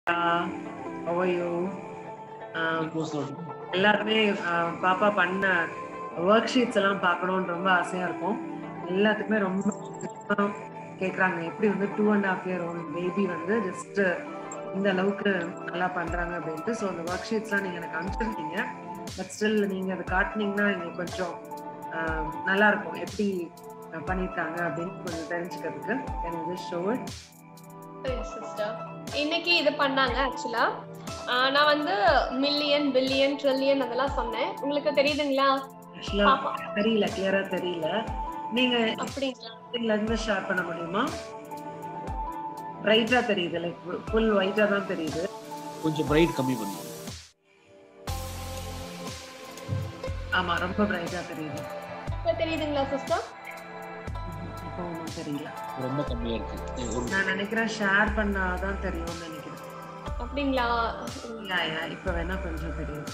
How are you? Um, எல்லாருமே ஆஹ், பாப்பா பண்ண ஒர்க் ஷீட்ஸ் எல்லாம் பார்க்கணும்னு ரொம்ப ஆசையா இருக்கும் எல்லாத்துக்குமே ரொம்ப கேக்குறாங்க எப்படி வந்து two and half year old baby வந்து ஜஸ்ட் இந்த அளவுக்கு நல்லா பண்றாங்க அப்படின்ட்டு ஸோ அந்த ஒர்க் ஷீட்ஸ்லாம் நீங்க எனக்கு அனுப்பிச்சிருக்கீங்க பட் ஸ்டில் நீங்க அதை காட்டுனீங்கன்னா எங்களுக்கு கொஞ்சம் ஆஹ், நல்லா இருக்கும் எப்படி ஆஹ், பண்ணியிருக்காங்க அப்படின்னு கொஞ்சம் தெரிஞ்சுக்கிறதுக்கு எனக்கு ஷோ இட் சிஸ்டர் இன்னைக்கு இது பண்ணாங்க ஆக்சுவலா நான் வந்து மில்லியன் பில்லியன் ட்ரில்லியன் அதெல்லாம் சொன்னேன் உங்களுக்கு தெரியுதுங்களா ஆக்சுவலா பாப்பா. தெரியல கிளியரா தெரியல நீங்க அப்படிங்களா இதுல இருந்து ஷேர் பண்ண முடியுமா பிரைட்டா தெரியுது லைக் ஃபுல் ஒயிட்டா தான் தெரியுது கொஞ்சம் பிரைட் கம்மி பண்ணுங்க ஆமா ரொம்ப பிரைட்டா தெரியுது இப்ப தெரியுதுங்களா சிஸ்டர் ம்ஹும். இப்போ ஒன்றும் தெரியல ரொம்ப கம்மியா இருக்கு ஒரு நான் நினைக்கிறேன் ஷேர் பண்ணாதான் தெரியும்னு நினைக்கிறேன் அப்படிங்களா யா யா இப்போ வேணா கொஞ்சம் தெரியுது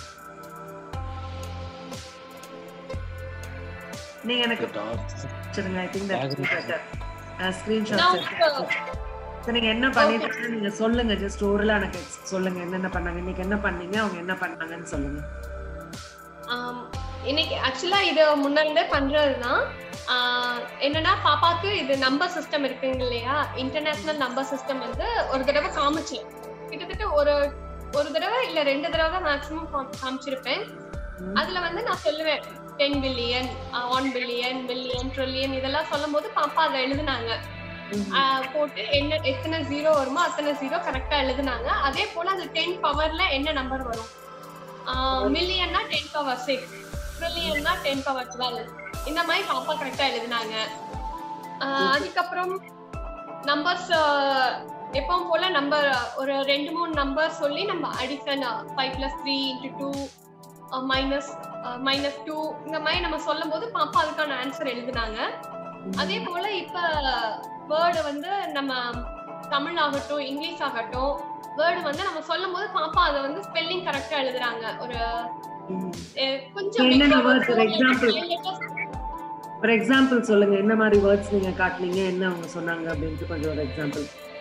நீங்க எனக்கு வச்சிருங்க ஐ திங்க் தட்ஸ் பெட்டர் நான் ஸ்கிரீன்ஷாட் உங்களுக்கு நீங்க என்ன பண்ணிட்டு நீங்க சொல்லுங்க ஜஸ்ட் ஓரலா எனக்கு சொல்லுங்க என்னென்ன பண்ணாங்க இன்னைக்கு என்ன பண்ணீங்க அவங்க என்ன பண்ணாங்கன்னு சொல்லுங்க ஆம், இன்னைக்கு ஆக்சுவலா இது முன்னாடியே பண்றதுதான் ஆஹ், என்னன்னா பாப்பாக்கு இது நம்பர் சிஸ்டம் இருக்குங்க இல்லையா இன்டர்நேஷனல் நம்பர் சிஸ்டம் வந்து ஒரு தடவை காமிச்சேன் கிட்டத்தட்ட ஒரு ஒரு தடவை இல்ல ரெண்டு தடவை தான் மேக்ஸிமம் காமிச்சிருப்பேன் ம். அதுல வந்து நான் சொல்லுவேன் ten billion one billion billion trillion இதெல்லாம் சொல்லும் போது பாப்பா அதை எழுதுனாங்க ம்ஹும். ஆஹ் போட்டு என்ன எத்தனை ஜீரோ வருமோ அத்தனை ஜீரோ கரெக்டா எழுதுனாங்க அதே போல அது டென் பவர்ல என்ன நம்பர் வரும் மில்லியன்னா டென் பவர் சிக்ஸ் ட்ரில்லியன்னா டென் பவர் டுவெல் இந்த மாதிரி பாப்பா கரெக்டா எழுதுனாங்க ஆஹ் அதுக்கப்புறம் நம்பர்ஸ் எப்பவும் போல நம்பர் ஒரு ரெண்டு மூணு நம்பர் சொல்லி நம்ம addition five plus three into two minus minus two இந்த மாதிரி நம்ம சொல்லும் போது பாப்பா அதுக்கான ஆன்சர் எழுதுனாங்க அதே போல இப்ப வேர்டு வந்து நம்ம தமிழ் ஆகட்டும் இங்கிலீஷ் ஆகட்டும் வேர்டு வந்து நம்ம சொல்லும் போது பாப்பா அதை வந்து ஸ்பெல்லிங் கரெக்டா எழுதுறாங்க ஒரு ம். அஹ், கொஞ்சம் என்னென்ன big ஆ words, for ஒரு example? five letters for example சொல்லுங்க என்ன மாதிரி வேர்ட்ஸ் நீங்க காட்டுனீங்க என்ன அவங்க சொன்னாங்க அப்படின்ட்டு கொஞ்சம் ஒரு எக்ஸாம்பிள்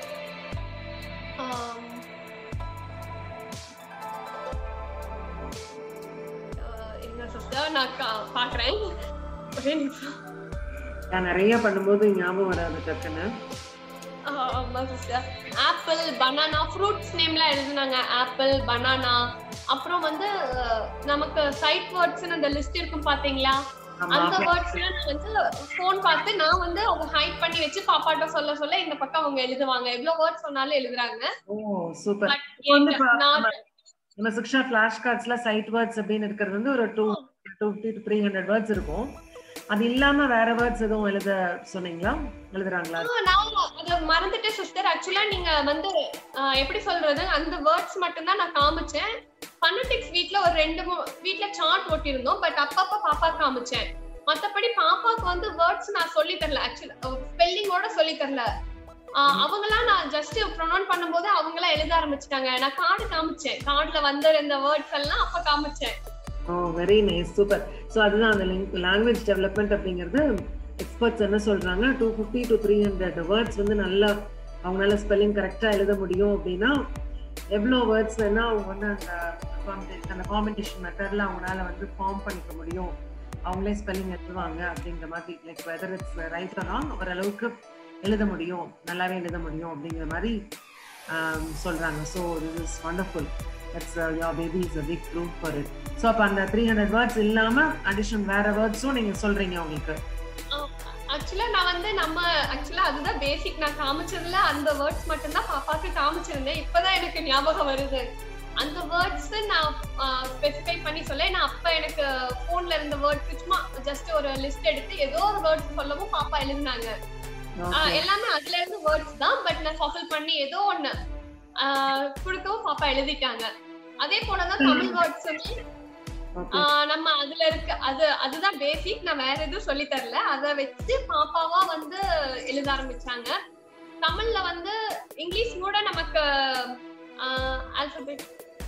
ஆம். அஹ், என்ன சிஸ்டர் நான் கா- பாக்குறேன் ஒரே நிமிஷம் நான் நிறைய பண்ணும்போது ஞாபகம் வராது டக்குன்னு ஆஹ், ஆமா சிஸ்டர் ஆப்பிள் பனானா ஃப்ரூட்ஸ் நேம்ல எழுதுனாங்க ஆப்பிள் பனானா அப்புறம் வந்து அஹ், நமக்கு சைட் வேர்ட்ஸ்னு அந்த லிஸ்ட் இருக்கும் பாத்தீங்களா ஆமா அந்த வேர்ட்ஸ்ல நான் வந்து ஃபோன் பார்த்து நான் வந்து அவங்க ஹைட் பண்ணி வச்சு பாப்பாட்ட சொல்ல சொல்ல இந்த பக்கம் அவங்க எழுதுவாங்க எவ்வளவு வேர்ட்ஸ் சொன்னாலும் எழுதுறாங்க ஓ சூப்பர் பட் வந்து பா- நான் நம்ம சிக்ஷா ஃபிளாஷ் கார்ட்ஸ்ல சைட் வேர்ட்ஸ் அப்படின்னு இருக்கிறது வந்து ஒரு two two fifty to three hundred words இருக்கும் அது இல்லாம வேற வேர்ட்ஸ் எதுவும் எழுத சொன்னீங்களா எழுதுறாங்களா ஆ, நான் அத மறந்துட்டேன் சிஸ்டர் ஆக்சுவலா நீங்க வந்து ஆ, எப்படி சொல்றது அந்த வேர்ட்ஸ் மட்டும் தான் நான் காமிச்சேன் ஃபனடிக்ஸ் வீட்ல ஒரு ரெண்டு மூ- வீட்ல சார்ட் ஒட்டியிருந்தோம் பட் அப்பப்ப பாப்பா காமிச்சேன் மத்தபடி பாப்பாக்கு வந்து வேர்ட்ஸ் நான் சொல்லி தரல ஆக்சுவலா ஸ்பெல்லிங்கோட சொல்லி தரல ஆ, அவங்களாம் நான் ஜஸ்ட் ப்ரொனவுன் பண்ணும்போது அவங்களா எழுத ஆரம்பிச்சிட்டாங்க நான் கார்டு காமிச்சேன் கார்டுல வந்த இந்த வேர்ட்ஸ் எல்லாம் அப்ப காமிச்சேன் oh very nice super so அதுதான் அந்த லாங்குவேஜ் டெவலப்மெண்ட் அப்படிங்கிறது எக்ஸ்பர்ட்ஸ் என்ன சொல்றாங்க two fifty to three hundred words வந்து நல்லா அவங்களால ஸ்பெல்லிங் கரெக்டா எழுத முடியும் அப்படின்னா எவ்வளோ வேர்ட்ஸ் வேணா அவங்க வந்து அந்த competi- அந்த காம்படிஷன் மெத்தட்ல அவங்களால வந்து ஃபார்ம் பண்ணிக்க முடியும் அவங்களே ஸ்பெல்லிங் எழுதுவாங்க அப்படிங்கிற மாதிரி like whether it's right wrong ஓரளவுக்கு எழுத முடியும் நல்லாவே எழுத முடியும் அப்படிங்கிற மாதிரி ஆம், சொல்றாங்க so this is wonderful that's your baby is a big proof for it so அப்போ அந்த த்ரீ ஹண்ட்ரட் வேர்ட்ஸ் இல்லாம அடிஷன் வேற வேர்ட்ஸும் நீங்க சொல்றீங்க உங்களுக்கு ஆக்சுவலா நான் வந்து நம்ம ஆக்சுவலா அதுதான் பேசிக் நான் காமிச்சதுல அந்த வேர்ட்ஸ் மட்டும் தான் பாப்பாக்கு காமிச்சிருந்தேன் இப்பதான் எனக்கு ஞாபகம் வருது அந்த வேர்ட்ஸ் நான் ஸ்பெசிஃபை பண்ணி சொல்ல நான் அப்ப எனக்கு போன்ல இருந்த வேர்ட்ஸ் சும்மா ஜஸ்ட் ஒரு லிஸ்ட் எடுத்து ஏதோ ஒரு வேர்ட்ஸ் சொல்லவும் பாப்பா எழுதினாங்க ஆஹ் எல்லாமே அதுல இருந்து வேர்ட்ஸ் தான் பட் நான் சஃபில் பண்ணி ஏதோ ஒண்ணு ஆஹ் கொடுக்கவும் பாப்பா எழுதிட்டாங்க அதே போலதான் தமிழ் வேர்ட்ஸுமே ஓகே ஆஹ் நம்ம அதுல இருக்க அது அதுதான் பேசிக் நான் வேற எதுவும் சொல்லி தரல அத வச்சு பாப்பாவா வந்து எழுத ஆரம்பிச்சாங்க தமிழ்ல வந்து இங்கிலீஷ் கூட நமக்கு ஆல்பபெட்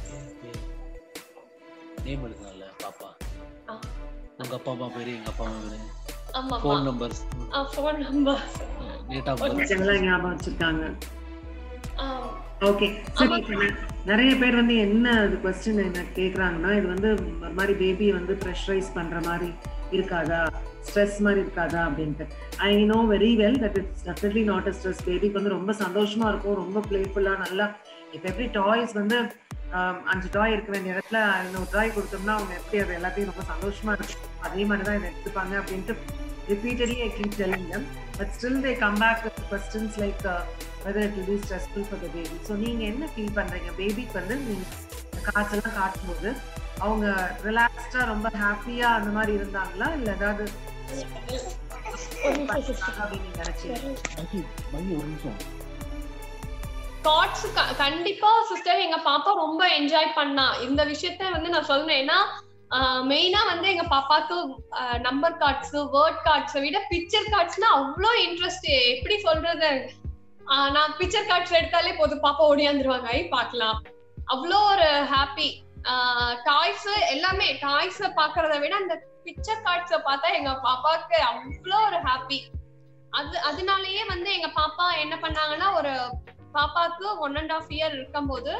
நேம் எழுதுனால பாப்பா ஆ. உங்க அப்பா அம்மா பேரு எங்க அப்பா அம்மா பேரு ஆமா phone numbers phone number date of birth எல்லாம் ஞாபகம் வச்சிருக்காங்க ஓகே சரி இப்ப நெ- நிறைய பேர் வந்து என்ன இது கொஸ்டின் என்ன கேக்குறாங்கன்னா இது வந்து ஒரு மாதிரி பேபி வந்து ப்ரெஷரைஸ் பண்ற மாதிரி இருக்காதா ஸ்ட்ரெஸ் மாதிரி இருக்காதா அப்படின்ட்டு I know very well that it's definitely not a stress பேபிக்கு வந்து ரொம்ப சந்தோஷமா இருக்கும் ரொம்ப பிளேஃபுல்லா நல்லா இப்போ எப்படி டாய்ஸ் வந்து ஆம், அஞ்சு டாய் இருக்க வேண்டிய இடத்துல ஐநூறு டாய் கொடுத்தோம்னா அவங்க எப்படி அது எல்லாத்தையும் ரொம்ப சந்தோஷமா இருக்கும் அதே மாதிரி தான் இதை எடுத்துப்பாங்க அப்படின்ட்டு repeatedly I keep telling them but still they come back with questions like uh, whether it will be stressful for the baby so நீங்க என்ன ஃபீல் பண்றீங்க பேபிக்கு வந்து நீங்க காய்ச்சலாம் காட்டும்போது அவங்க ரிலாக்ஸ்டா ரொம்ப ஹாப்பியா அந்த மாதிரி இருந்தாங்களா இல்ல ஏதாவது அப்படின்னு நீங்க நினைச்சீங்க மகி மகி ஒரு நிமிஷம் காட்ஸ் கண்டிப்பா சிஸ்டர் எங்க பாப்பா ரொம்ப என்ஜாய் பண்ணா இந்த விஷயத்த வந்து நான் சொல்றேன் ஏன்னா மெயினா வந்து எங்க பாப்பாக்கு நம்பர் கார்ட்ஸ் வேர்ட் கார்ட்ஸை விட பிக்சர் கார்ட்ஸ்னா அவ்வளோ இன்ட்ரெஸ்ட் எப்படி சொல்றது ஆஹ் நான் பிக்சர் கார்ட்ஸ் எடுத்தாலே போதும் பாப்பா ஓடியாந்துருவாங்க ஐ பார்க்கலாம் அவ்வளோ ஒரு ஹாப்பி டாய்ஸ் எல்லாமே டாய்ஸ் பாக்குறத விட அந்த பிக்சர் கார்ட்ஸை பார்த்தா எங்க பாப்பாக்கு அவ்வளோ ஒரு ஹாப்பி அது அதனாலயே வந்து எங்க பாப்பா என்ன பண்ணாங்கன்னா ஒரு பாப்பாக்கு ஒன் அண்ட் ஆஃப் இயர் இருக்கும்போது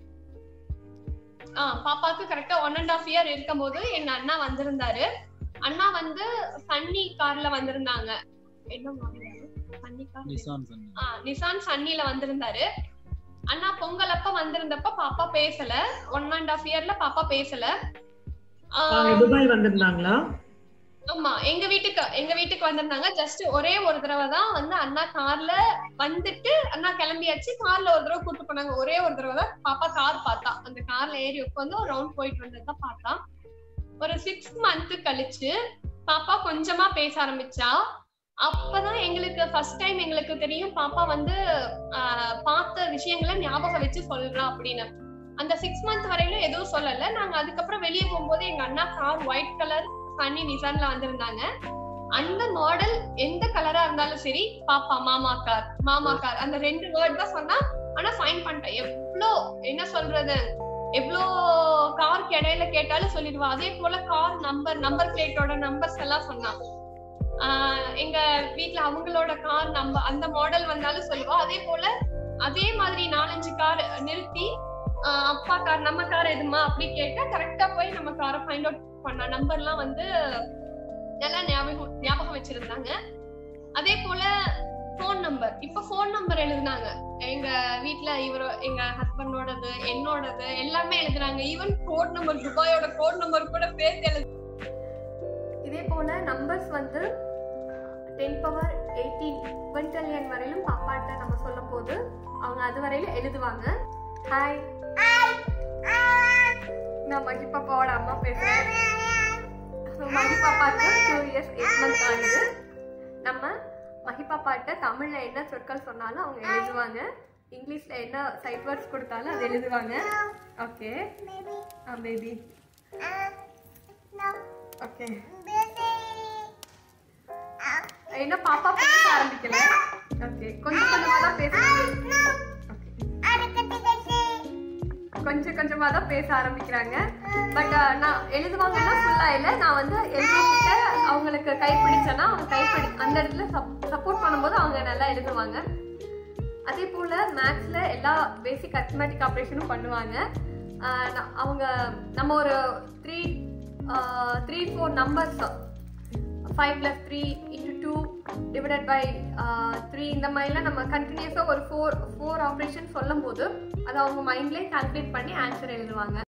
ஆ பாப்பாக்கு கரெக்டா ஒன் அண்ட் ஆஃப் இயர் இருக்கும்போது எங்க அண்ணா வந்திருந்தாரு அண்ணா வந்து சன்னி கார்ல வந்திருந்தாங்க என்ன model அது? சன்னி கார் நிசான் சொன்னீங்க ஆ நிசான் சன்னில வந்திருந்தாரு அண்ணா பொங்கல் அப்ப வந்திருந்தப்ப பாப்பா பேசல ஒன் அண்ட் ஆஃப் இயர்ல பாப்பா பேசல ஆ, அவங்க துபாய் வந்திருந்தாங்களா ஆமா எங்க வீட்டுக்கு எங்க வீட்டுக்கு வந்திருந்தாங்க ஜஸ்ட் ஒரே ஒரு தடவை தான் வந்து அண்ணா கார்ல வந்துட்டு அண்ணா கிளம்பியாச்சு கார்ல ஒரு தடவை கூட்டு போனாங்க ஒரே ஒரு தடவை தான் பாப்பா கார் பார்த்தா அந்த கார்ல ஏறி உட்காந்து ஒரு ரவுண்ட் போயிட்டு வந்ததுதான் பார்த்தா ஒரு சிக்ஸ் மந்த் கழிச்சு பாப்பா கொஞ்சமா பேச ஆரம்பிச்சா அப்பதான் எங்களுக்கு ஃபர்ஸ்ட் டைம் எங்களுக்கு தெரியும் பாப்பா வந்து ஆஹ், பார்த்த விஷயங்களை ஞாபகம் வச்சு சொல்றா அப்படின்னு அந்த சிக்ஸ் மந்த் வரையிலும் எதுவும் சொல்லல நாங்க அதுக்கப்புறம் வெளியே போகும்போது எங்க அண்ணா கார் ஒயிட் கலர் சன்னி நிசான்ல வந்திருந்தாங்க அந்த மாடல் எந்த கலரா இருந்தாலும் சரி பாப்பா மாமா கார் மாமா கார் அந்த ரெண்டு வேர்ட் தான் சொன்னா ஆனா ஃபைன் பண்ணிட்டேன் எவ்வளோ என்ன சொல்றது எவ்வளோ காருக்கு இடையில கேட்டாலும் சொல்லிடுவா அதே போல கார் நம்பர் நம்பர் பிளேட்டோட நம்பர்ஸ் எல்லாம் சொன்னா ஆஹ் எங்க வீட்ல அவங்களோட கார் நம்பர் அந்த மாடல் வந்தாலும் சொல்லுவா அதே போல அதே மாதிரி நாலஞ்சு கார் நிறுத்தி ஆஹ் அப்பா கார் நம்ம கார் எதுமா அப்படி கேட்டா கரெக்டா போய் நம்ம காரை ஃபைண்ட் அவுட் பண்ண நம்பர்லாம் வந்து நல்லா ஞாபகம் ஞாபகம் வச்சிருந்தாங்க அதே போல ஃபோன் நம்பர் இப்ப ஃபோன் நம்பர் எழுதுனாங்க எங்க வீட்ல இவர எங்க ஹஸ்பண்டோடது என்னோடது எல்லாமே எழுதுறாங்க ஈவன் கோட் நம்பர் துபாயோட கோட் நம்பர் கூட சேர்த்து எழுது இதே போல நம்பர்ஸ் வந்து டென் பவர் எயிட்டீன் குவிண்டலியன் வரையிலும் பாப்பாட்ட நம்ம சொல்லும் போது அவங்க அது வரையிலும் எழுதுவாங்க ஹாய் நான் மகி பாப்பாவோட அம்மா பேசுறேன் So, மகி பாப்பாக்கு டூ இயர்ஸ் எயிட் மந்த் ஆகுது நம்ம மகி பாப்பாட்ட தமிழ்ல என்ன சொற்கள் சொன்னாலும் அவங்க எழுதுவாங்க இங்கிலீஷ்ல என்ன சைட் வேர்ட்ஸ் கொடுத்தாலும் அது எழுதுவாங்க ஓகே ஆ பேபி ஓகே என்ன பாப்பா பேச ஆரம்பிக்கல ஓகே கொஞ்சம் கொஞ்சமா தான் பேசுறாங்க கொஞ்சம் கொஞ்சமா தான் பேச ஆரம்பிக்கிறாங்க பட் நான் எழுதுவாங்கன்னா ஃபுல்லா இல்ல நான் வந்து எழுதிக்கிட்ட அவங்களுக்கு கைப்பிடிச்சேன்னா அவங்க கைப்பிடி அந்த இடத்துல சப்போர்ட் பண்ணும்போது அவங்க நல்லா எழுதுவாங்க அதே போல மேத்ஸ்ல எல்லா பேசிக் அரித்மெட்டிக் ஆப்ரேஷனும் பண்ணுவாங்க ஆஹ் நான் அவங்க நம்ம ஒரு three three four numbers five plus three into two divided by three இந்த மாதிரிலாம் நம்ம கண்டினியூஸாக ஒரு ஃபோர் ஃபோர் ஆப்ரேஷன் சொல்லும் போது அதை அவங்க மைண்ட்லேயே கால்குலேட் பண்ணி ஆன்சர் எழுதுவாங்க